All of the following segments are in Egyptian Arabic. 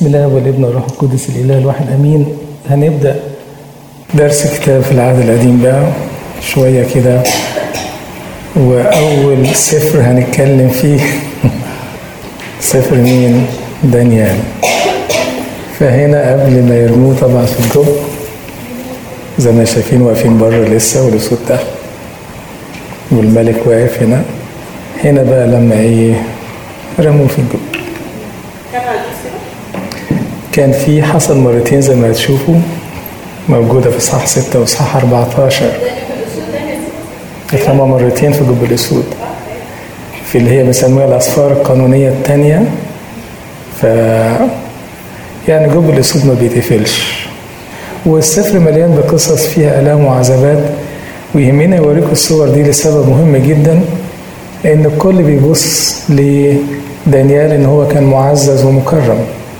بسم الله والابن والروح القدس الاله الواحد امين هنبدا درس كتاب في العهد القديم بقى شويه كده واول سفر هنتكلم فيه سفر مين دانيال فهنا قبل ما يرموه طبعا في الجب زي ما شايفين واقفين بره لسه والاسود تحت والملك واقف هنا هنا بقى لما ايه رموه في الجب كان في حصل مرتين زي ما تشوفوا موجودة في إصحاح 6 وإصحاح 14 اترمى مرتين في جب الأسود في اللي هي بنسميها الأسفار القانونية الثانية ف يعني جب الأسود ما بيتقفلش والسفر مليان بقصص فيها آلام وعذابات ويهمنا يوريكم الصور دي لسبب مهم جدا لأن الكل بيبص لدانيال إن هو كان معزز ومكرم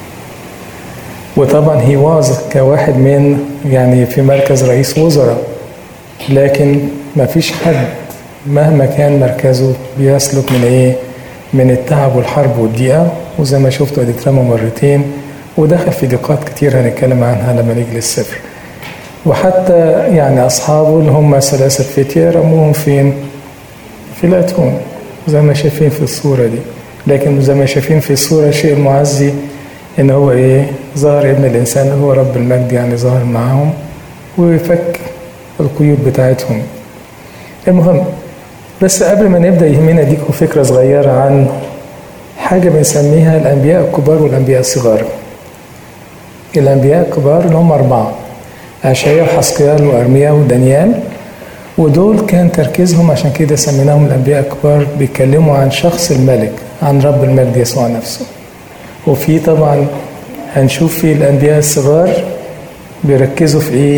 وطبعا هي واز كواحد من يعني في مركز رئيس وزراء لكن ما فيش حد مهما كان مركزه بيسلك من ايه من التعب والحرب والضيقه وزي ما شفتوا ادي اترمى مرتين ودخل في ضيقات كتير هنتكلم عنها لما نيجي للسفر وحتى يعني اصحابه اللي هم ثلاثه فتيه رموهم فين في الاتون زي ما شايفين في الصوره دي لكن زي ما شايفين في الصوره شيء معزي ان هو ايه ظهر ابن الانسان اللي هو رب المجد يعني ظهر معاهم وفك القيود بتاعتهم المهم بس قبل ما نبدا يهمنا اديكم فكره صغيره عن حاجه بنسميها الانبياء الكبار والانبياء الصغار الانبياء الكبار اللي هم اربعه اشعيا وحسقيال وارميا ودانيال ودول كان تركيزهم عشان كده سميناهم الانبياء الكبار بيتكلموا عن شخص الملك عن رب المجد يسوع نفسه وفي طبعا هنشوف في الانبياء الصغار بيركزوا في ايه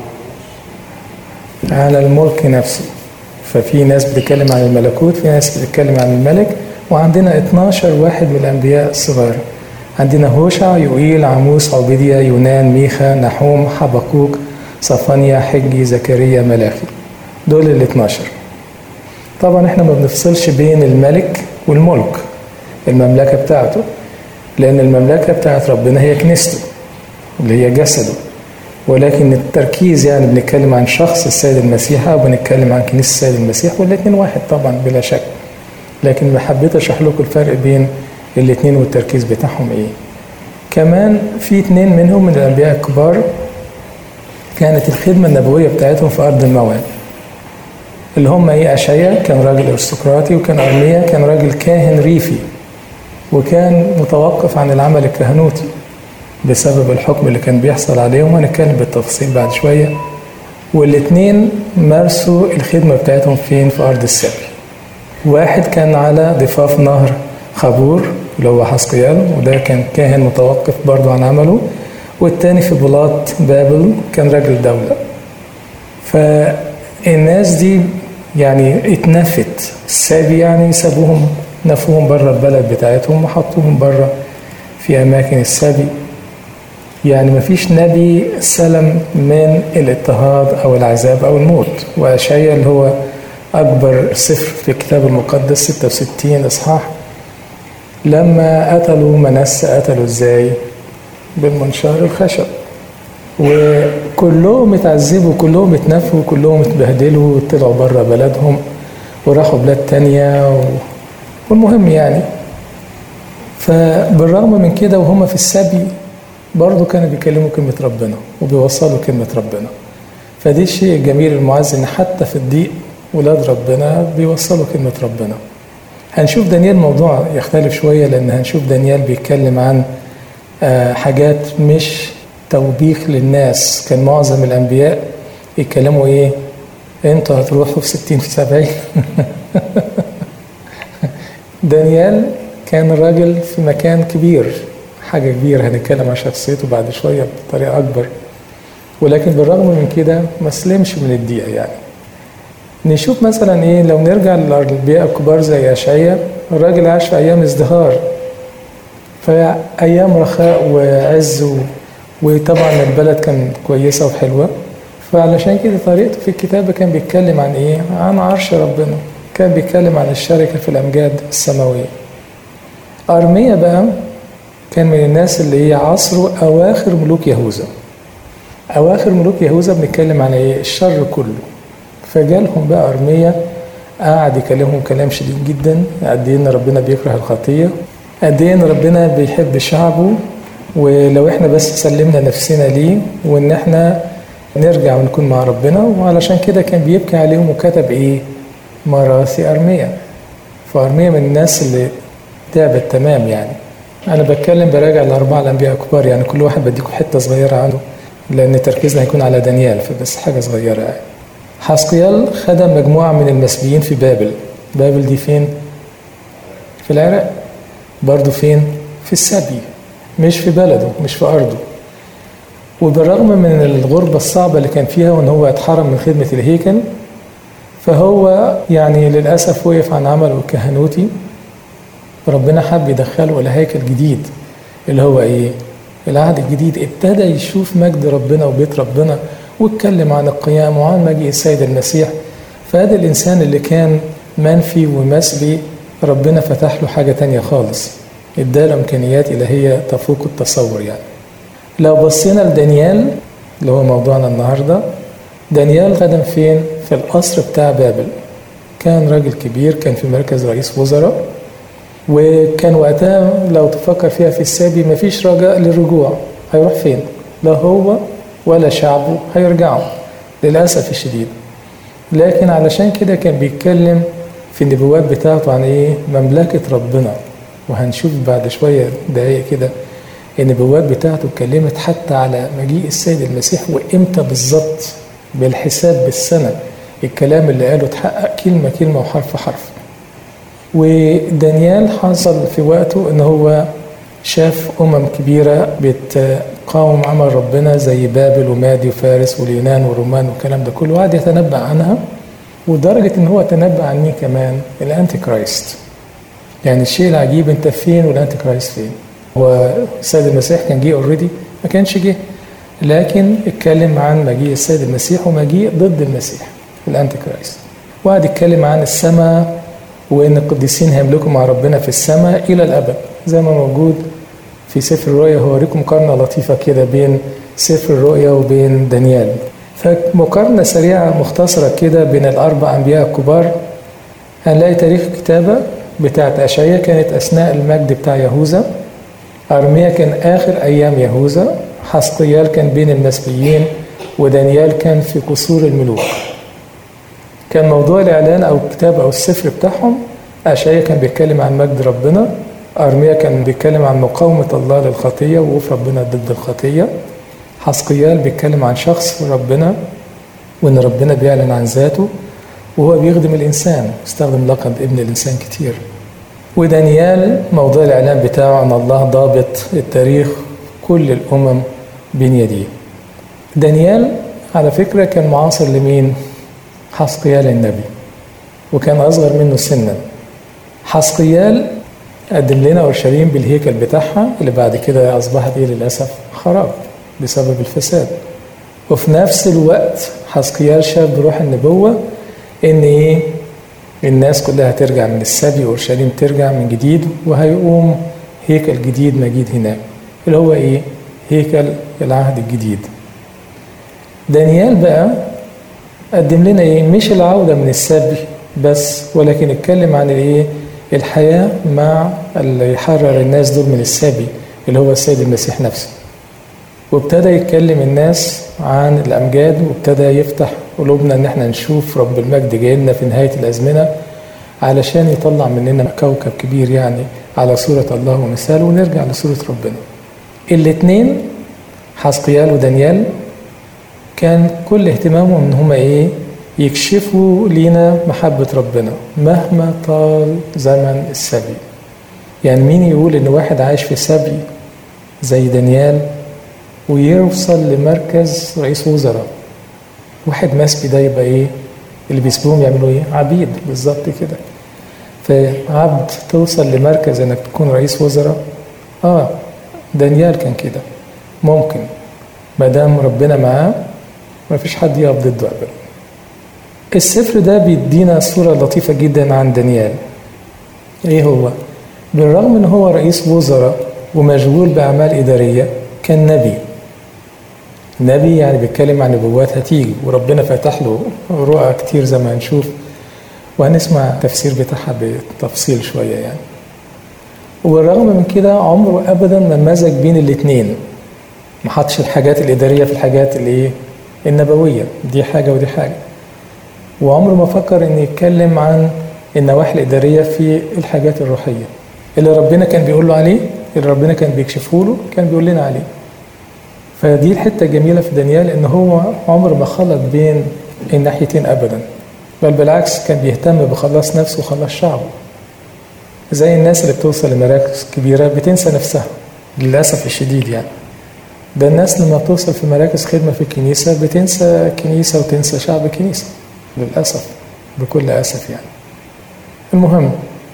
على الملك نفسه ففي ناس بتتكلم عن الملكوت في ناس بتتكلم عن الملك وعندنا 12 واحد من الانبياء الصغار عندنا هوشع يوئيل عموس عبيديا يونان ميخا نحوم حبقوك صفانيا حجي زكريا ملاخي دول ال 12 طبعا احنا ما بنفصلش بين الملك والملك المملكه بتاعته لأن المملكة بتاعت ربنا هي كنيسته اللي هي جسده ولكن التركيز يعني بنتكلم عن شخص السيد المسيح أو بنتكلم عن كنيسة السيد المسيح والاثنين واحد طبعا بلا شك لكن حبيت أشرح لكم الفرق بين الاثنين والتركيز بتاعهم إيه كمان في اثنين منهم من الأنبياء الكبار كانت الخدمة النبوية بتاعتهم في أرض المواد اللي هم إيه أشعيا كان راجل أرستقراطي وكان أرميا كان راجل كاهن ريفي وكان متوقف عن العمل الكهنوتي بسبب الحكم اللي كان بيحصل عليهم هنتكلم بالتفصيل بعد شوية والاثنين مارسوا الخدمة بتاعتهم فين في أرض السبي واحد كان على ضفاف نهر خابور اللي هو حسقيال وده كان كاهن متوقف برضه عن عمله والتاني في بلاط بابل كان راجل دولة فالناس دي يعني اتنفت السابي يعني سابوهم نفوهم بره البلد بتاعتهم وحطوهم بره في أماكن السبي يعني مفيش نبي سلم من الاضطهاد أو العذاب أو الموت وأشعيا اللي هو أكبر سفر في الكتاب المقدس 66 إصحاح لما قتلوا منسى قتلوا إزاي؟ بالمنشار الخشب وكلهم اتعذبوا كلهم اتنفوا كلهم اتبهدلوا وطلعوا بره بلدهم وراحوا بلاد تانية و... والمهم يعني فبالرغم من كده وهم في السبي برضه كانوا بيكلموا كلمة ربنا وبيوصلوا كلمة ربنا فدي الشيء الجميل المعز ان حتى في الضيق ولاد ربنا بيوصلوا كلمة ربنا هنشوف دانيال موضوع يختلف شوية لأن هنشوف دانيال بيتكلم عن حاجات مش توبيخ للناس كان معظم الأنبياء يتكلموا إيه انتوا هتروحوا في ستين في سبعين دانيال كان راجل في مكان كبير حاجة كبيرة هنتكلم عن شخصيته بعد شوية بطريقة أكبر ولكن بالرغم من كده ما سلمش من الضيقة يعني نشوف مثلا ايه لو نرجع للأنبياء الكبار زي أشعيا الراجل عاش في أيام ازدهار فأيام رخاء وعز و... وطبعا البلد كانت كويسة وحلوة فعلشان كده طريقته في الكتابة كان بيتكلم عن ايه؟ عن عرش ربنا كان بيتكلم عن الشركة في الأمجاد السماوية أرمية بقى كان من الناس اللي هي عصره أواخر ملوك يهوذا أواخر ملوك يهوذا بنتكلم على إيه؟ الشر كله فجالهم بقى أرمية قعد يكلمهم كلام شديد جدا قد إيه إن ربنا بيكره الخطية قد إيه إن ربنا بيحب شعبه ولو إحنا بس سلمنا نفسنا ليه وإن إحنا نرجع ونكون مع ربنا وعلشان كده كان بيبكي عليهم وكتب إيه؟ مراسي أرمية فأرمية من الناس اللي تعبت تمام يعني أنا بتكلم براجع الأربعة الأنبياء الكبار يعني كل واحد بديكم حتة صغيرة عنه لأن تركيزنا هيكون على دانيال فبس حاجة صغيرة يعني. حسقيال خدم مجموعة من المسبيين في بابل بابل دي فين؟ في العراق برضه فين؟ في السبي مش في بلده مش في أرضه وبالرغم من الغربة الصعبة اللي كان فيها وإن هو اتحرم من خدمة الهيكل فهو يعني للأسف وقف عن عمله الكهنوتي ربنا حب يدخله إلى هيكل جديد اللي هو إيه؟ العهد الجديد ابتدى يشوف مجد ربنا وبيت ربنا واتكلم عن القيام وعن مجيء السيد المسيح فهذا الإنسان اللي كان منفي ومسبي ربنا فتح له حاجة تانية خالص اداله إمكانيات إلهية تفوق التصور يعني لو بصينا لدانيال اللي هو موضوعنا النهارده دانيال خدم فين؟ في القصر بتاع بابل كان راجل كبير كان في مركز رئيس وزراء وكان وقتها لو تفكر فيها في السابي مفيش رجاء للرجوع هيروح فين؟ لا هو ولا شعبه هيرجعوا للأسف الشديد لكن علشان كده كان بيتكلم في النبوات بتاعته عن ايه؟ مملكة ربنا وهنشوف بعد شوية دقايق كده النبوات بتاعته اتكلمت حتى على مجيء السيد المسيح وامتى بالظبط بالحساب بالسنة الكلام اللي قاله اتحقق كلمة كلمة وحرف حرف ودانيال حصل في وقته ان هو شاف أمم كبيرة بتقاوم عمل ربنا زي بابل ومادي وفارس واليونان والرومان والكلام ده كله وقعد يتنبأ عنها ودرجة ان هو تنبأ عن مين كمان الانتي كرايست يعني الشيء العجيب انت فين والانتي كرايست فين هو السيد المسيح كان جه اوريدي ما كانش جه لكن اتكلم عن مجيء السيد المسيح ومجيء ضد المسيح الانتي كرايست وقعد يتكلم عن السماء وان القديسين هيملكوا مع ربنا في السماء الى الابد زي ما موجود في سفر الرؤيا هوريكم مقارنه لطيفه كده بين سفر الرؤيا وبين دانيال فمقارنه سريعه مختصره كده بين الاربع انبياء الكبار هنلاقي تاريخ الكتابه بتاعت اشعيا كانت اثناء المجد بتاع يهوذا ارميا كان اخر ايام يهوذا حسقيال كان بين المسبيين ودانيال كان في قصور الملوك كان موضوع الاعلان او الكتاب او السفر بتاعهم اشعيا كان بيتكلم عن مجد ربنا ارميا كان بيتكلم عن مقاومه الله للخطيه ووقوف ربنا ضد الخطيه حسقيال بيتكلم عن شخص ربنا وان ربنا بيعلن عن ذاته وهو بيخدم الانسان استخدم لقب ابن الانسان كتير ودانيال موضوع الاعلان بتاعه ان الله ضابط التاريخ كل الامم بين يديه دانيال على فكره كان معاصر لمين حسقيال النبي وكان اصغر منه سنا حسقيال قدم لنا اورشليم بالهيكل بتاعها اللي بعد كده اصبحت ايه للاسف خراب بسبب الفساد وفي نفس الوقت حسقيال شاف بروح النبوه ان ايه الناس كلها ترجع من السبي اورشليم ترجع من جديد وهيقوم هيكل جديد مجيد هناك اللي هو ايه هيكل العهد الجديد دانيال بقى قدم لنا ايه مش العوده من السبي بس ولكن اتكلم عن الايه الحياه مع اللي يحرر الناس دول من السبي اللي هو السيد المسيح نفسه وابتدى يتكلم الناس عن الامجاد وابتدى يفتح قلوبنا ان احنا نشوف رب المجد جاي لنا في نهايه الازمنه علشان يطلع مننا كوكب كبير يعني على صوره الله ومثاله ونرجع لصوره ربنا. الاثنين حسقيال ودانيال كان كل اهتمامهم ان هما ايه؟ يكشفوا لينا محبه ربنا مهما طال زمن السبي. يعني مين يقول ان واحد عايش في سبي زي دانيال ويوصل لمركز رئيس وزراء واحد مسبي ده يبقى ايه اللي بيسبوهم يعملوا ايه عبيد بالظبط كده فعبد توصل لمركز انك تكون رئيس وزراء اه دانيال كان كده ممكن ما دام ربنا معاه ما فيش حد يقف ضده ابدا السفر ده بيدينا صورة لطيفة جدا عن دانيال ايه هو بالرغم ان هو رئيس وزراء ومشغول بأعمال إدارية كان نبي نبي يعني بيتكلم عن نبوات هتيجي وربنا فتح له رؤى كتير زي ما هنشوف وهنسمع التفسير بتاعها بتفصيل شوية يعني والرغم من كده عمره أبدا ما مزج بين الاتنين ما حطش الحاجات الإدارية في الحاجات اللي إيه النبوية دي حاجة ودي حاجة وعمره ما فكر إن يتكلم عن النواحي الإدارية في الحاجات الروحية اللي ربنا كان بيقول له عليه اللي ربنا كان بيكشفه له كان بيقول لنا عليه فدي الحتة الجميلة في دانيال إن هو عمره ما خلط بين الناحيتين أبدا بل بالعكس كان بيهتم بخلاص نفسه وخلاص شعبه زي الناس اللي بتوصل لمراكز كبيرة بتنسى نفسها للأسف الشديد يعني ده الناس لما بتوصل في مراكز خدمة في الكنيسة بتنسى الكنيسة وتنسى شعب الكنيسة للأسف بكل أسف يعني المهم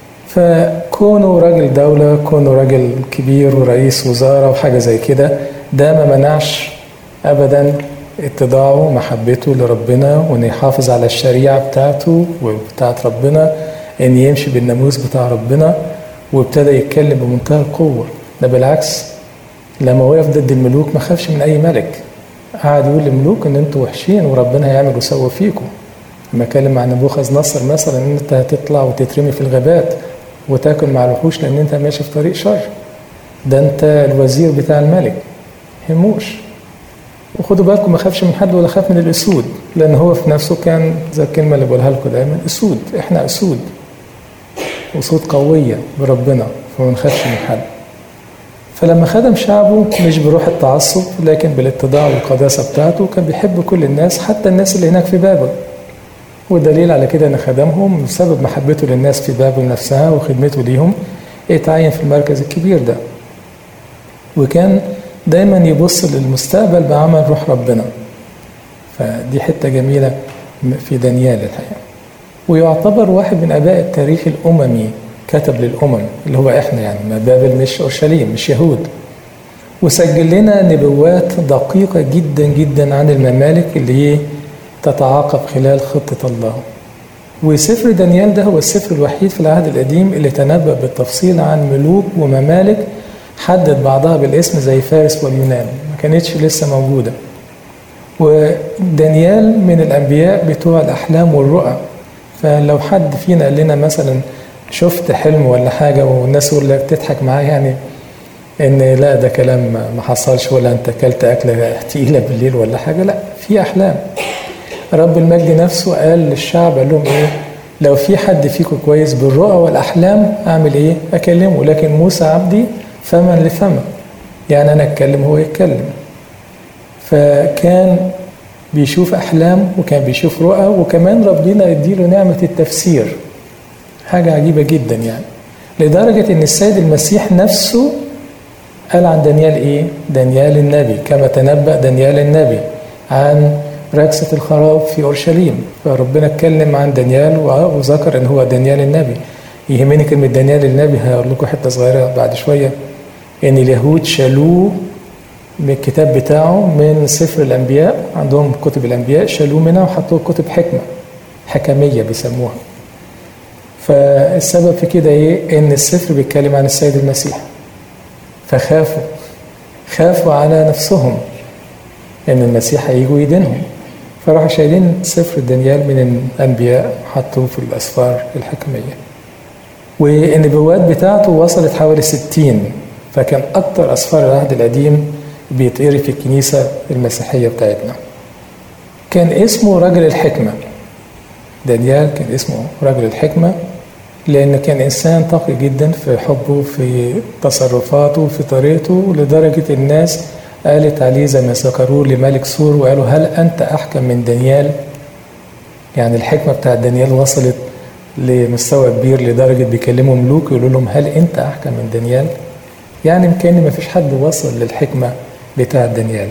فكونه راجل دولة كونه راجل كبير ورئيس وزارة وحاجة زي كده ده ما منعش أبدا اتضاعه ومحبته لربنا وإن يحافظ على الشريعة بتاعته وبتاعت ربنا إن يمشي بالناموس بتاع ربنا وابتدى يتكلم بمنتهى القوة ده بالعكس لما وقف ضد الملوك ما خافش من أي ملك قعد يقول للملوك إن أنتوا وحشين وربنا هيعمل ويسوي فيكم لما اتكلم عن نبوخذ نصر مثلا ان انت هتطلع وتترمي في الغابات وتاكل مع الوحوش لان انت ماشي في طريق شر ده انت الوزير بتاع الملك هموش وخدوا بالكم ما خافش من حد ولا خاف من الاسود لان هو في نفسه كان زي الكلمه اللي بقولها لكم دايما اسود احنا اسود اسود قويه بربنا فما نخافش من حد فلما خدم شعبه مش بروح التعصب لكن بالاتضاع والقداسه بتاعته كان بيحب كل الناس حتى الناس اللي هناك في بابل والدليل على كده ان خدمهم بسبب محبته للناس في بابل نفسها وخدمته ليهم اتعين في المركز الكبير ده وكان دايما يبص للمستقبل بعمل روح ربنا فدي حتة جميلة في دانيال الحقيقة ويعتبر واحد من آباء التاريخ الأممي كتب للأمم اللي هو إحنا يعني ما بابل مش أورشليم مش يهود وسجل لنا نبوات دقيقة جدا جدا عن الممالك اللي هي تتعاقب خلال خطة الله وسفر دانيال ده هو السفر الوحيد في العهد القديم اللي تنبأ بالتفصيل عن ملوك وممالك حدد بعضها بالاسم زي فارس واليونان ما كانتش لسه موجودة ودانيال من الأنبياء بتوع الأحلام والرؤى فلو حد فينا قال لنا مثلا شفت حلم ولا حاجة والناس يقول لك تضحك معاه يعني ان لا ده كلام ما حصلش ولا انت اكلت اكله تقيله بالليل ولا حاجه لا في احلام رب المجد نفسه قال للشعب قال لهم ايه لو في حد فيكم كويس بالرؤى والاحلام اعمل ايه اكلمه لكن موسى عبدي فما لفما يعني انا اتكلم هو يتكلم فكان بيشوف احلام وكان بيشوف رؤى وكمان ربنا يديله نعمه التفسير حاجه عجيبه جدا يعني لدرجه ان السيد المسيح نفسه قال عن دانيال ايه دانيال النبي كما تنبأ دانيال النبي عن ركسة الخراب في أورشليم فربنا اتكلم عن دانيال وذكر ان هو دانيال النبي يهمني كلمة دانيال النبي هقول لكم حتة صغيرة بعد شوية ان اليهود شالوه من الكتاب بتاعه من سفر الأنبياء عندهم كتب الأنبياء شالوه منها وحطوه كتب حكمة حكمية بيسموها فالسبب في كده ايه ان السفر بيتكلم عن السيد المسيح فخافوا خافوا على نفسهم ان المسيح هيجي ويدينهم فراحوا شايلين سفر دانيال من الانبياء حطوه في الاسفار الحكميه والنبوات بتاعته وصلت حوالي 60 فكان اكتر اسفار العهد القديم بيتقري في الكنيسه المسيحيه بتاعتنا كان اسمه رجل الحكمه دانيال كان اسمه رجل الحكمه لأنه كان إنسان تقي جدا في حبه في تصرفاته في طريقته لدرجة الناس قالت عليه زي ما ذكروه لملك سور وقالوا هل أنت أحكم من دانيال؟ يعني الحكمة بتاعت دانيال وصلت لمستوى كبير لدرجة بيكلموا ملوك يقولوا لهم هل أنت أحكم من دانيال؟ يعني كان ما فيش حد وصل للحكمة بتاعت دانيال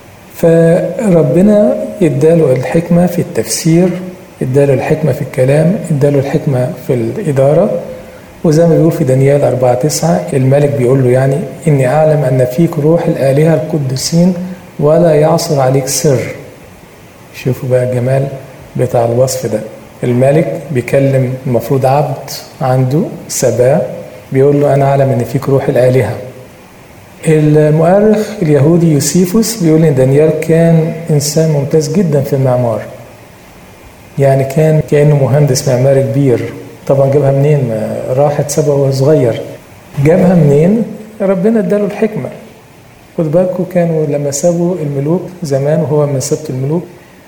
فربنا اداله الحكمة في التفسير اداله الحكمة في الكلام اداله الحكمة في الإدارة وزي ما بيقول في دانيال 4 9 الملك بيقول له يعني إني أعلم أن فيك روح الآلهة القدسين ولا يعصر عليك سر شوفوا بقى الجمال بتاع الوصف ده الملك بيكلم المفروض عبد عنده سباه بيقول له أنا أعلم أن فيك روح الآلهة المؤرخ اليهودي يوسيفوس بيقول ان دانيال كان انسان ممتاز جدا في المعمار يعني كان كانه مهندس معماري كبير طبعا جابها منين راحت سبق وهو صغير جابها منين ربنا اداله الحكمه خد بالكم كانوا لما سابوا الملوك زمان وهو من سبط الملوك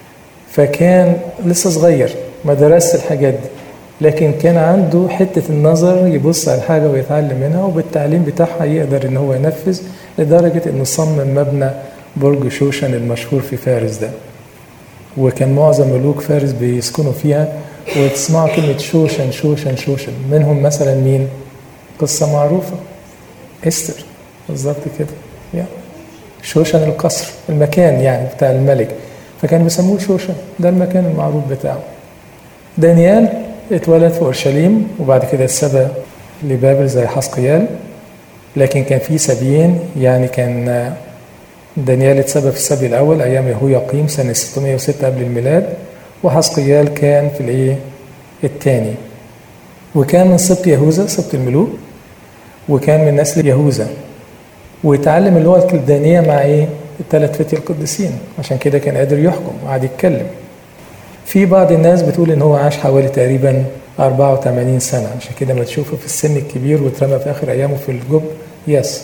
فكان لسه صغير ما درسش الحاجات دي لكن كان عنده حتة النظر يبص على الحاجة ويتعلم منها وبالتعليم بتاعها يقدر ان هو ينفذ لدرجة انه صمم مبنى برج شوشن المشهور في فارس ده وكان معظم ملوك فارس بيسكنوا فيها وتسمعوا كلمة شوشن شوشن شوشن منهم مثلا مين؟ قصة معروفة استر بالظبط كده يعني شوشن القصر المكان يعني بتاع الملك فكانوا بيسموه شوشن ده المكان المعروف بتاعه دانيال اتولد في اورشليم وبعد كده اتسبى لبابل زي حسقيال لكن كان في سبيين يعني كان دانيال اتسبى في السبي الاول ايام يهوياقيم سنه 606 قبل الميلاد وحسقيال كان في الايه الثاني وكان من سبط يهوذا سبط الملوك وكان من نسل يهوذا واتعلم اللغه الكلدانيه مع ايه الثلاث فتية القديسين عشان كده كان قادر يحكم وقعد يتكلم في بعض الناس بتقول ان هو عاش حوالي تقريبا 84 سنة عشان كده ما تشوفه في السن الكبير واترمى في آخر أيامه في الجب يس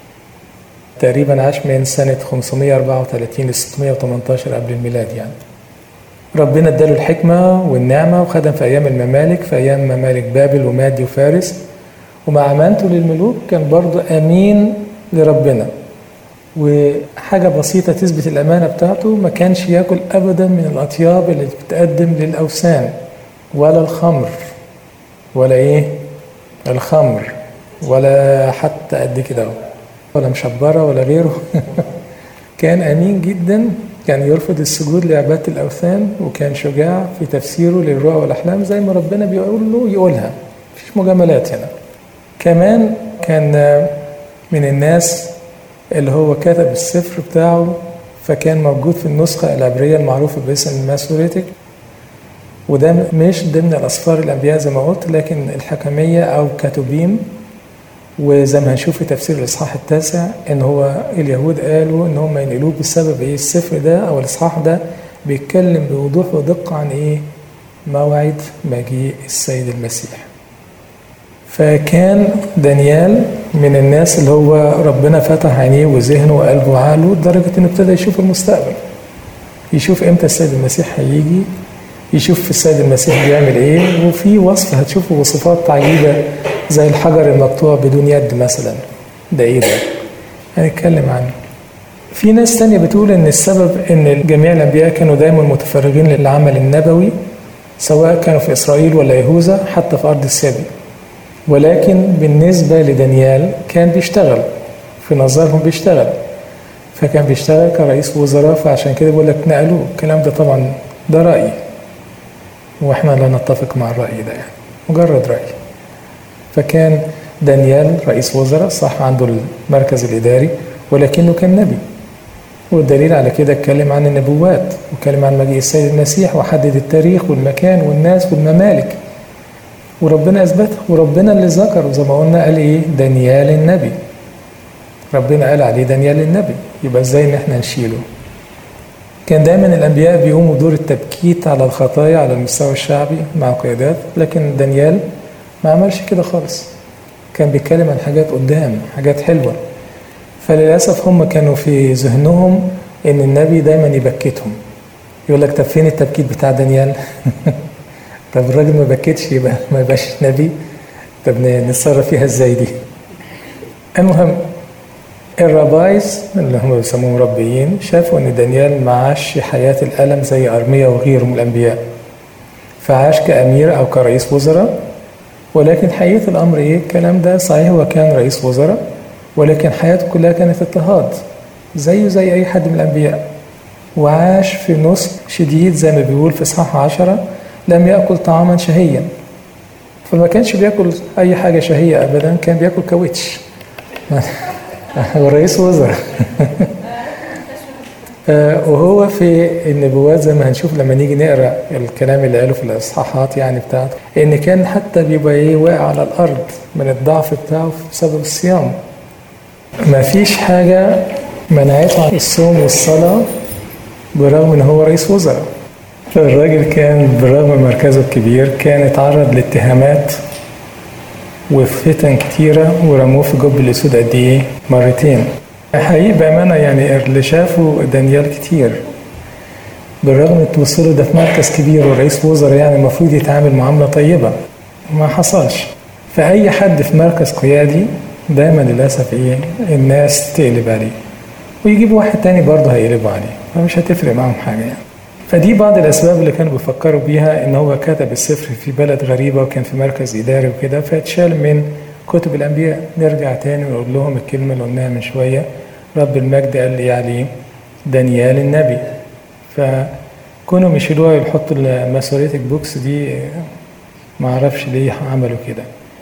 تقريبا عاش من سنة 534 ل 618 قبل الميلاد يعني ربنا اداله الحكمة والنعمة وخدم في أيام الممالك في أيام ممالك بابل ومادي وفارس ومع أمانته للملوك كان برضه أمين لربنا وحاجة بسيطة تثبت الأمانة بتاعته ما كانش ياكل أبدا من الأطياب اللي بتقدم للأوثان ولا الخمر ولا إيه الخمر ولا حتى قد كده ولا مشبرة ولا غيره كان أمين جدا كان يرفض السجود لعبادة الأوثان وكان شجاع في تفسيره للرؤى والأحلام زي ما ربنا بيقول له يقولها مفيش مجاملات هنا كمان كان من الناس اللي هو كتب السفر بتاعه فكان موجود في النسخة العبرية المعروفة باسم الماسوريتك وده مش ضمن الأسفار الأنبياء زي ما قلت لكن الحكمية أو كاتوبيم وزي ما هنشوف في تفسير الإصحاح التاسع إن هو اليهود قالوا إن هم ينقلوه بسبب إيه السفر ده أو الإصحاح ده بيتكلم بوضوح ودقة عن إيه موعد مجيء السيد المسيح فكان دانيال من الناس اللي هو ربنا فتح عينيه وذهنه وقلبه وعقله لدرجة انه ابتدى يشوف المستقبل يشوف امتى السيد المسيح هيجي يشوف في السيد المسيح بيعمل ايه وفي وصف هتشوفوا وصفات عجيبة زي الحجر المقطوع بدون يد مثلا ده ايه ده هنتكلم عنه في ناس تانية بتقول ان السبب ان جميع الانبياء كانوا دايما متفرغين للعمل النبوي سواء كانوا في اسرائيل ولا يهوذا حتى في ارض السبي ولكن بالنسبة لدانيال كان بيشتغل في نظرهم بيشتغل فكان بيشتغل كرئيس وزراء فعشان كده بقول لك نقلوه الكلام ده طبعا ده رأيي واحنا لا نتفق مع الرأي ده يعني مجرد رأي فكان دانيال رئيس وزراء صح عنده المركز الإداري ولكنه كان نبي والدليل على كده اتكلم عن النبوات واتكلم عن مجيء السيد المسيح وحدد التاريخ والمكان والناس والممالك وربنا اثبتها وربنا اللي ذكره زي ما قلنا قال ايه دانيال النبي ربنا قال عليه دانيال النبي يبقى ازاي ان احنا نشيله كان دايما الانبياء بيقوموا دور التبكيت على الخطايا على المستوى الشعبي مع القيادات لكن دانيال ما عملش كده خالص كان بيتكلم عن حاجات قدام حاجات حلوه فللاسف هم كانوا في ذهنهم ان النبي دايما يبكتهم يقول لك طب فين التبكيت بتاع دانيال طب الراجل ما بكتش يبقى ما يبقاش نبي طب نتصرف فيها ازاي دي المهم الربايز اللي هم بيسموهم ربيين شافوا ان دانيال ما عاش حياة الألم زي أرميا وغيره من الأنبياء فعاش كأمير أو كرئيس وزراء ولكن حقيقة الأمر إيه الكلام ده صحيح هو كان رئيس وزراء ولكن حياته كلها كانت اضطهاد زيه زي أي حد من الأنبياء وعاش في نصح شديد زي ما بيقول في إصحاح عشرة لم يأكل طعاما شهيا فما كانش بياكل أي حاجة شهية أبدا كان بياكل كاوتش هو رئيس وزراء وهو في النبوات زي ما هنشوف لما نيجي نقرا الكلام اللي قاله في الاصحاحات يعني بتاعته ان كان حتى بيبقى ايه واقع على الارض من الضعف بتاعه بسبب الصيام ما فيش حاجة منعته عن الصوم والصلاة برغم ان هو رئيس وزراء فالراجل كان بالرغم من مركزه الكبير كان اتعرض لاتهامات وفتن كتيرة ورموه في جب الأسود قد إيه؟ مرتين. حقيقي بأمانة يعني اللي شافوا دانيال كتير بالرغم ان توصله ده في مركز كبير ورئيس وزراء يعني المفروض يتعامل معاملة طيبة ما حصلش فأي حد في مركز قيادي دايما للأسف إيه الناس تقلب عليه ويجيبوا واحد تاني برضه هيقلبوا عليه فمش هتفرق معاهم حاجة يعني فدي بعض الأسباب اللي كانوا بيفكروا بيها إن هو كتب السفر في بلد غريبة وكان في مركز إداري وكده فاتشال من كتب الأنبياء نرجع تاني ونقول لهم الكلمة اللي قلناها من شوية رب المجد قال لي عليه دانيال النبي فكونهم يشيلوها ويحطوا الماسوريتك بوكس دي ما اعرفش ليه عملوا كده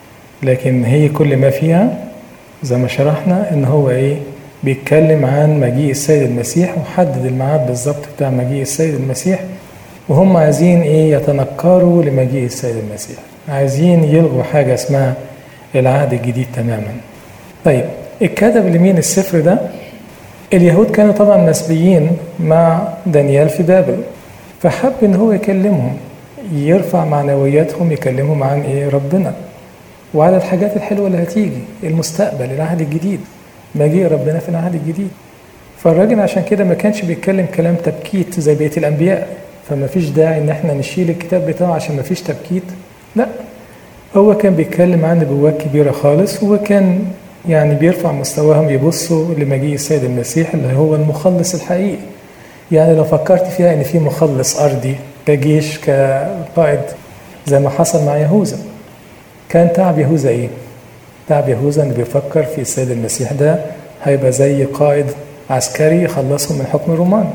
لكن هي كل ما فيها زي ما شرحنا ان هو ايه بيتكلم عن مجيء السيد المسيح وحدد الميعاد بالظبط بتاع مجيء السيد المسيح وهم عايزين ايه يتنكروا لمجيء السيد المسيح عايزين يلغوا حاجة اسمها العهد الجديد تماما طيب اتكتب لمين السفر ده اليهود كانوا طبعا مسبيين مع دانيال في بابل فحب ان هو يكلمهم يرفع معنوياتهم يكلمهم عن ايه ربنا وعلى الحاجات الحلوه اللي هتيجي المستقبل العهد الجديد مجيء ربنا في العهد الجديد فالراجل عشان كده ما كانش بيتكلم كلام تبكيت زي بقيه الانبياء فما فيش داعي ان احنا نشيل الكتاب بتاعه عشان ما فيش تبكيت لا هو كان بيتكلم عن نبوات كبيره خالص وكان يعني بيرفع مستواهم يبصوا لمجيء السيد المسيح اللي هو المخلص الحقيقي يعني لو فكرت فيها ان في مخلص ارضي كجيش كقائد زي ما حصل مع يهوذا كان تعب يهوذا ايه تعب يهوذا انه بيفكر في السيد المسيح ده هيبقى زي قائد عسكري يخلصهم من حكم الرومان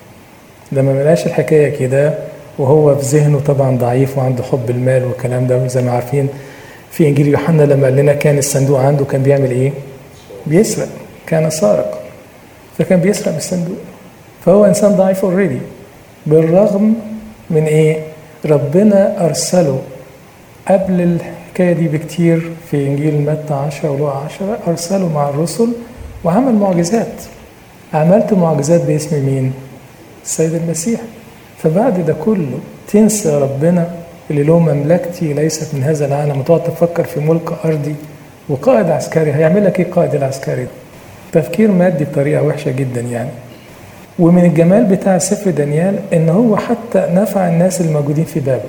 لما ملاش الحكايه كده وهو في ذهنه طبعا ضعيف وعنده حب المال والكلام ده زي ما عارفين في انجيل يوحنا لما قال لنا كان الصندوق عنده كان بيعمل ايه؟ بيسرق كان سارق فكان بيسرق من الصندوق فهو انسان ضعيف اوريدي بالرغم من ايه؟ ربنا ارسله قبل الحكايه دي بكتير في انجيل متى 10 ولوقا 10 ارسله مع الرسل وعمل معجزات عملت معجزات باسم مين؟ السيد المسيح فبعد ده كله تنسى ربنا اللي له مملكتي ليست من هذا العالم وتقعد تفكر في ملك ارضي وقائد عسكري هيعمل لك ايه قائد العسكري تفكير مادي بطريقه وحشه جدا يعني ومن الجمال بتاع سفر دانيال ان هو حتى نفع الناس الموجودين في بابل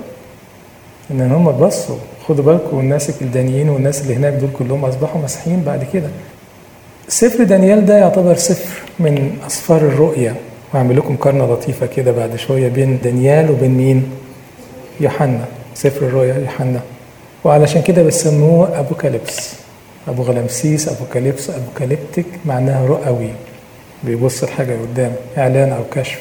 ان هم بصوا خدوا بالكم الناس الكلدانيين والناس اللي هناك دول كلهم اصبحوا مسيحيين بعد كده سفر دانيال ده يعتبر سفر من اسفار الرؤيا وهعمل لكم مقارنه لطيفه كده بعد شويه بين دانيال وبين مين يوحنا سفر الرؤيا يوحنا وعلشان كده بيسموه ابوكاليبس ابو غلامسيس ابوكاليبس ابوكاليبتيك معناها رؤوي بيبص الحاجه قدام اعلان او كشف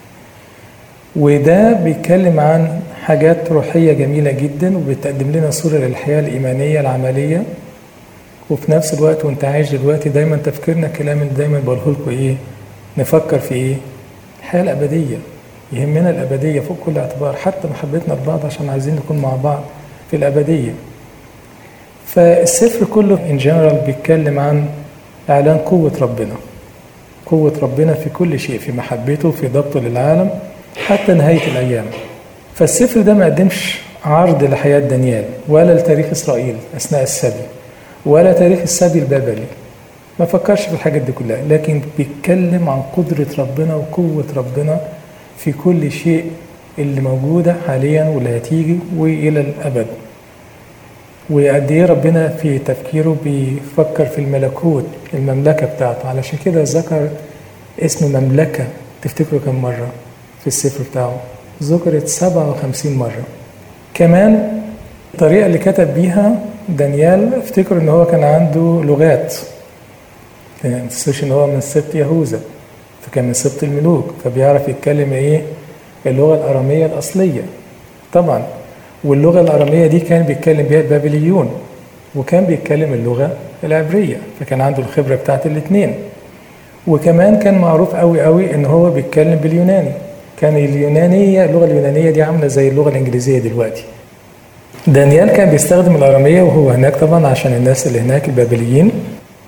وده بيتكلم عن حاجات روحيه جميله جدا وبتقدم لنا صوره للحياه الايمانيه العمليه وفي نفس الوقت وانت عايش دلوقتي دايما تفكيرنا الكلام اللي دايما بقوله لكم ايه نفكر في ايه الحياه الابديه يهمنا الأبدية فوق كل اعتبار حتى محبتنا لبعض عشان عايزين نكون مع بعض في الأبدية فالسفر كله ان جنرال بيتكلم عن إعلان قوة ربنا قوة ربنا في كل شيء في محبته في ضبطه للعالم حتى نهاية الأيام فالسفر ده ما قدمش عرض لحياة دانيال ولا لتاريخ إسرائيل أثناء السبي ولا تاريخ السبي البابلي ما فكرش في الحاجات دي كلها لكن بيتكلم عن قدرة ربنا وقوة ربنا في كل شيء اللي موجودة حاليا واللي هتيجي وإلى الأبد وقد إيه ربنا في تفكيره بيفكر في الملكوت المملكة بتاعته علشان كده ذكر اسم مملكة تفتكروا كم مرة في السفر بتاعه ذكرت 57 مرة كمان الطريقة اللي كتب بيها دانيال افتكروا ان هو كان عنده لغات ما تنسوش ان هو من سبط يهوذا فكان من سبط الملوك فبيعرف يتكلم ايه اللغة الأرامية الأصلية طبعا واللغة الأرامية دي كان بيتكلم بيها البابليون وكان بيتكلم اللغة العبرية فكان عنده الخبرة بتاعت الاثنين وكمان كان معروف قوي قوي ان هو بيتكلم باليوناني كان اليونانية اللغة اليونانية دي عاملة زي اللغة الإنجليزية دلوقتي دانيال كان بيستخدم الأرامية وهو هناك طبعا عشان الناس اللي هناك البابليين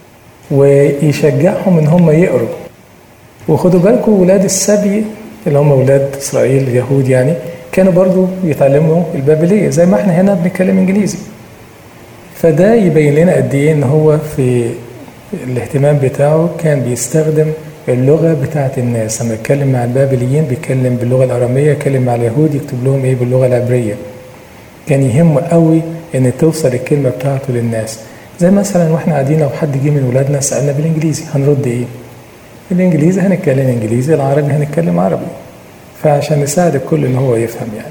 ويشجعهم ان هم يقروا وخدوا بالكم ولاد السبي اللي هم ولاد اسرائيل اليهود يعني كانوا برضو يتعلموا البابليه زي ما احنا هنا بنتكلم انجليزي فده يبين لنا قد ايه ان هو في الاهتمام بتاعه كان بيستخدم اللغه بتاعت الناس لما يتكلم مع البابليين بيتكلم باللغه الاراميه يتكلم مع اليهود يكتب لهم ايه باللغه العبريه كان يهمه قوي ان توصل الكلمه بتاعته للناس زي مثلا واحنا قاعدين لو حد جه من ولادنا سالنا بالانجليزي هنرد ايه الانجليزي هنتكلم انجليزي العربي هنتكلم عربي فعشان نساعد الكل ان هو يفهم يعني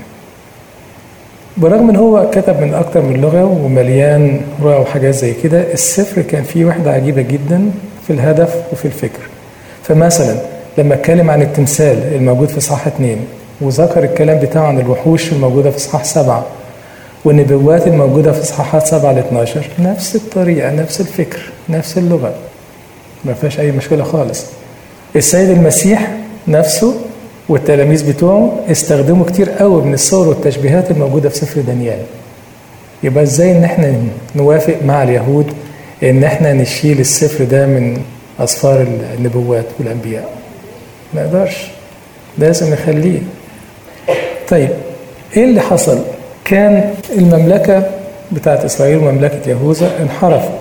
برغم ان هو كتب من اكتر من لغه ومليان رؤى وحاجات زي كده السفر كان فيه وحده عجيبه جدا في الهدف وفي الفكر فمثلا لما اتكلم عن التمثال الموجود في صح اتنين وذكر الكلام بتاعه عن الوحوش الموجوده في اصحاح سبعه والنبوات الموجوده في اصحاحات سبعه ل 12 نفس الطريقه نفس الفكر نفس اللغه ما فيهاش اي مشكله خالص السيد المسيح نفسه والتلاميذ بتوعه استخدموا كتير قوي من الصور والتشبيهات الموجوده في سفر دانيال يبقى ازاي ان احنا نوافق مع اليهود ان احنا نشيل السفر ده من اسفار النبوات والانبياء ما نقدرش لازم نخليه طيب ايه اللي حصل كان المملكه بتاعت اسرائيل ومملكه يهوذا انحرفوا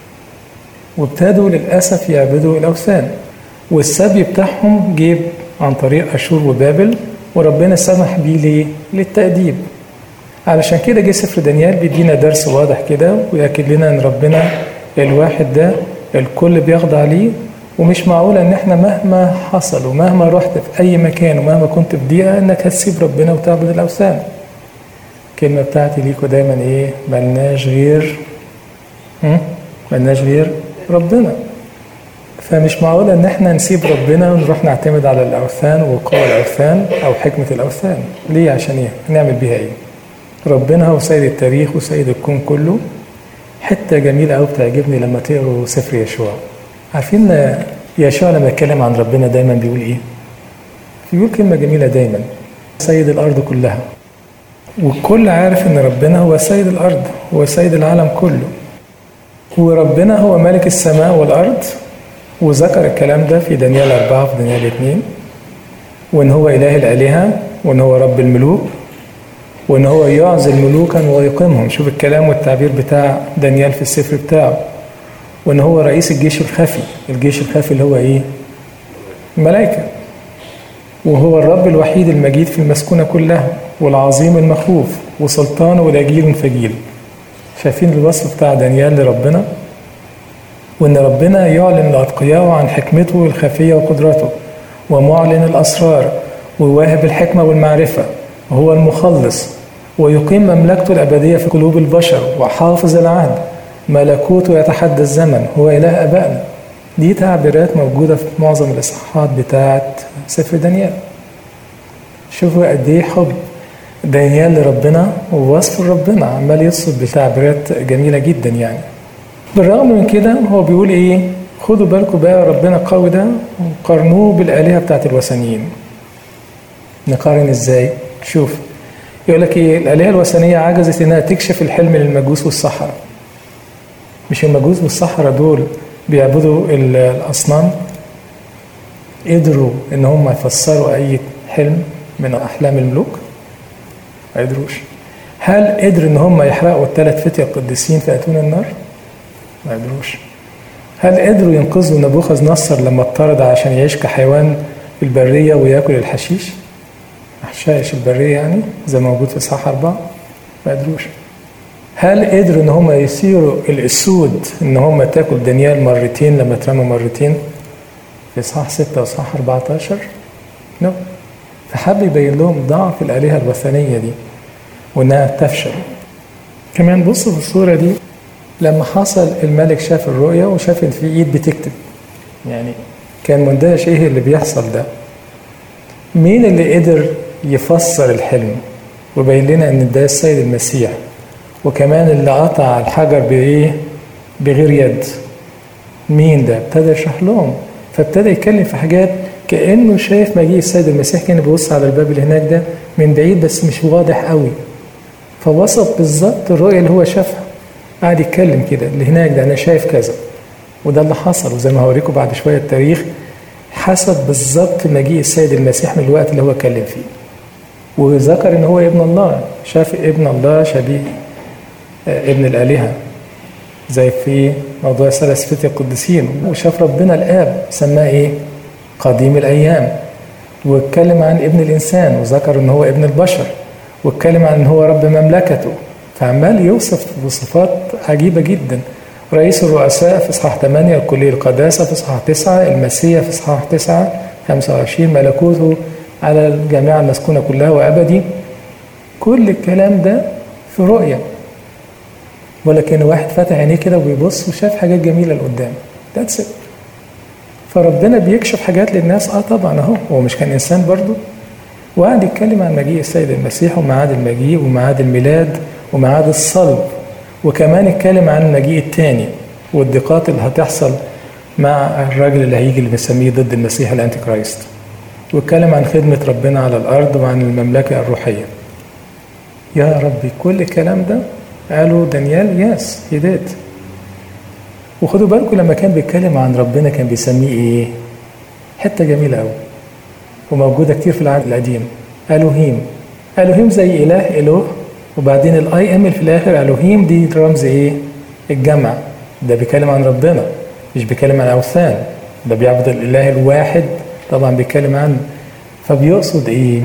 وابتدوا للاسف يعبدوا الاوثان والسبي بتاعهم جيب عن طريق اشور وبابل وربنا سمح بيه ليه؟ للتأديب علشان كده جه سفر دانيال بيدينا درس واضح كده ويأكد لنا ان ربنا الواحد ده الكل بيخضع ليه ومش معقولة ان احنا مهما حصل ومهما رحت في اي مكان ومهما كنت في ضيقة انك هتسيب ربنا وتعبد الاوثان الكلمة بتاعتي ليكوا دايما ايه ملناش غير ملناش غير ربنا فمش معقولة ان احنا نسيب ربنا ونروح نعتمد على الاوثان وقوى الاوثان او حكمة الاوثان ليه عشان ايه نعمل بيها ايه ربنا هو سيد التاريخ وسيد الكون كله حتة جميلة قوي بتعجبني لما تقروا سفر يشوع عارفين يشوع لما يتكلم عن ربنا دايما بيقول ايه بيقول كلمة جميلة دايما سيد الارض كلها والكل عارف ان ربنا هو سيد الارض هو سيد العالم كله وربنا هو ملك السماء والارض وذكر الكلام ده في دانيال أربعة في دانيال اتنين وإن هو إله الآلهة وإن هو رب الملوك وإن هو يعزل ملوكا ويقيمهم شوف الكلام والتعبير بتاع دانيال في السفر بتاعه وإن هو رئيس الجيش الخفي الجيش الخفي اللي هو إيه ملائكة وهو الرب الوحيد المجيد في المسكونة كلها والعظيم المخوف وسلطانه لا جيل فجيل شايفين الوصف بتاع دانيال لربنا وان ربنا يعلن لاتقيائه عن حكمته الخفيه وقدرته ومعلن الاسرار وواهب الحكمه والمعرفه وهو المخلص ويقيم مملكته الابديه في قلوب البشر وحافظ العهد ملكوته يتحدى الزمن هو اله ابائنا دي تعبيرات موجوده في معظم الاصحاحات بتاعه سفر دانيال شوفوا قد ايه حب دانيال لربنا ووصف ربنا عمال يصف بتعبيرات جميله جدا يعني بالرغم من كده هو بيقول ايه خدوا بالكم بقى ربنا قوي ده وقارنوه بالآلهة بتاعت الوثنيين نقارن ازاي شوف يقول لك ايه الآلهة الوثنية عجزت انها تكشف الحلم للمجوس والسحرة مش المجوس والسحرة دول بيعبدوا الأصنام قدروا ان هم يفسروا اي حلم من احلام الملوك ما قدروش هل قدروا ان هم يحرقوا الثلاث فتية القديسين في اتون النار ما قدروش هل قدروا ينقذوا نبوخذ نصر لما اضطرد عشان يعيش كحيوان في البرية وياكل الحشيش حشائش البرية يعني زي ما موجود في إصحاح أربعة ما قدروش هل قدروا إن هم يصيروا الأسود إن هم تاكل دانيال مرتين لما اترمى مرتين في إصحاح 6 وإصحاح 14 نو no. فحب يبين لهم ضعف الآلهة الوثنية دي وإنها تفشل كمان بصوا في الصورة دي لما حصل الملك شاف الرؤيا وشاف ان في ايد بتكتب يعني كان مندهش ايه اللي بيحصل ده مين اللي قدر يفسر الحلم وبين لنا ان ده السيد المسيح وكمان اللي قطع الحجر بايه بغير يد مين ده ابتدى يشرح لهم فابتدى يتكلم في حاجات كانه شايف مجيء السيد المسيح كان بيبص على الباب اللي هناك ده من بعيد بس مش واضح قوي فوصف بالظبط الرؤيه اللي هو شافها قعد يتكلم كده اللي هناك ده انا شايف كذا وده اللي حصل وزي ما هوريكم بعد شوية التاريخ حسب بالظبط مجيء السيد المسيح من الوقت اللي هو اتكلم فيه وذكر ان هو ابن الله شاف ابن الله شبيه ابن الآلهة زي في موضوع ثلاث فتية القديسين وشاف ربنا الآب سماه إيه؟ قديم الأيام واتكلم عن ابن الإنسان وذكر إن هو ابن البشر واتكلم عن إن هو رب مملكته فعمال يوصف بصفات عجيبة جدا رئيس الرؤساء في إصحاح 8 الكلية القداسة في إصحاح 9 المسيح في إصحاح 9 25 ملكوته على الجامعة المسكونة كلها وأبدي كل الكلام ده في رؤية ولكن واحد فتح عينيه كده وبيبص وشاف حاجات جميلة لقدام ذاتس ات فربنا بيكشف حاجات للناس اه طبعا اهو هو مش كان انسان برضه وقعد يتكلم عن مجيء السيد المسيح وميعاد المجيء وميعاد الميلاد وميعاد الصلب وكمان اتكلم عن المجيء الثاني والضيقات اللي هتحصل مع الراجل اللي هيجي اللي بنسميه ضد المسيح الانتي كرايست واتكلم عن خدمة ربنا على الأرض وعن المملكة الروحية يا ربي كل الكلام ده قالوا دانيال يس هي ديد وخدوا بالكم لما كان بيتكلم عن ربنا كان بيسميه ايه حته جميله قوي وموجوده كتير في العهد القديم الوهيم الوهيم زي اله اله وبعدين الاي ام في الاخر الوهيم دي رمز ايه الجمع ده بيتكلم عن ربنا مش بيتكلم عن اوثان ده بيعبد الاله الواحد طبعا بيتكلم عنه فبيقصد ايه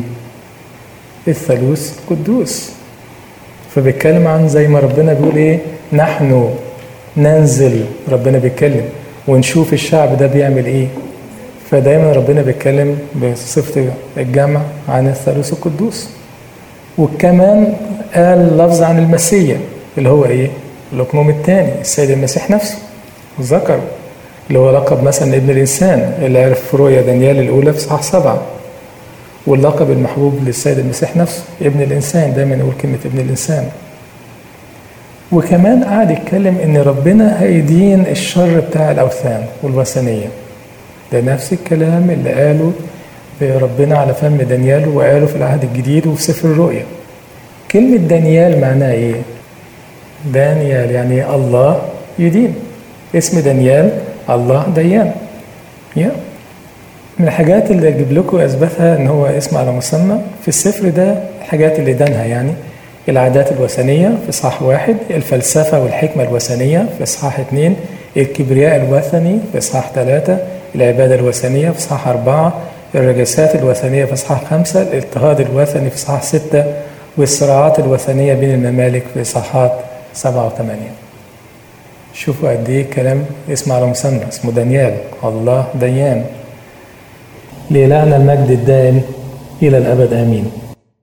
الثالوث قدوس فبيتكلم عن زي ما ربنا بيقول ايه نحن ننزل ربنا بيتكلم ونشوف الشعب ده بيعمل ايه فدايما ربنا بيتكلم بصفة الجمع عن الثالوث القدوس وكمان قال لفظ عن المسيح اللي هو ايه الأقنوم الثاني السيد المسيح نفسه ذكر اللي هو لقب مثلا ابن الإنسان اللي عرف في رؤيا دانيال الأولى في صحاح سبعة واللقب المحبوب للسيد المسيح نفسه ابن الإنسان دايما يقول كلمة ابن الإنسان وكمان قعد يتكلم ان ربنا هيدين الشر بتاع الاوثان والوثنيه ده نفس الكلام اللي قاله ربنا على فم دانيال وقاله في العهد الجديد وفي سفر الرؤيا كلمة دانيال معناها ايه؟ دانيال يعني الله يدين اسم دانيال الله ديان يا من الحاجات اللي اجيب لكم اثبتها ان هو اسم على مسمى في السفر ده الحاجات اللي دانها يعني العادات الوثنية في إصحاح واحد الفلسفة والحكمة الوثنية في إصحاح اثنين الكبرياء الوثني في إصحاح ثلاثة العبادة الوثنية في إصحاح أربعة الرجسات الوثنية في إصحاح خمسة الاضطهاد الوثني في إصحاح ستة والصراعات الوثنية بين الممالك في إصحاحات سبعة وثمانية شوفوا قد إيه كلام اسم على مسمى اسمه دانيال الله ديان لإلهنا المجد الدائم إلى الأبد آمين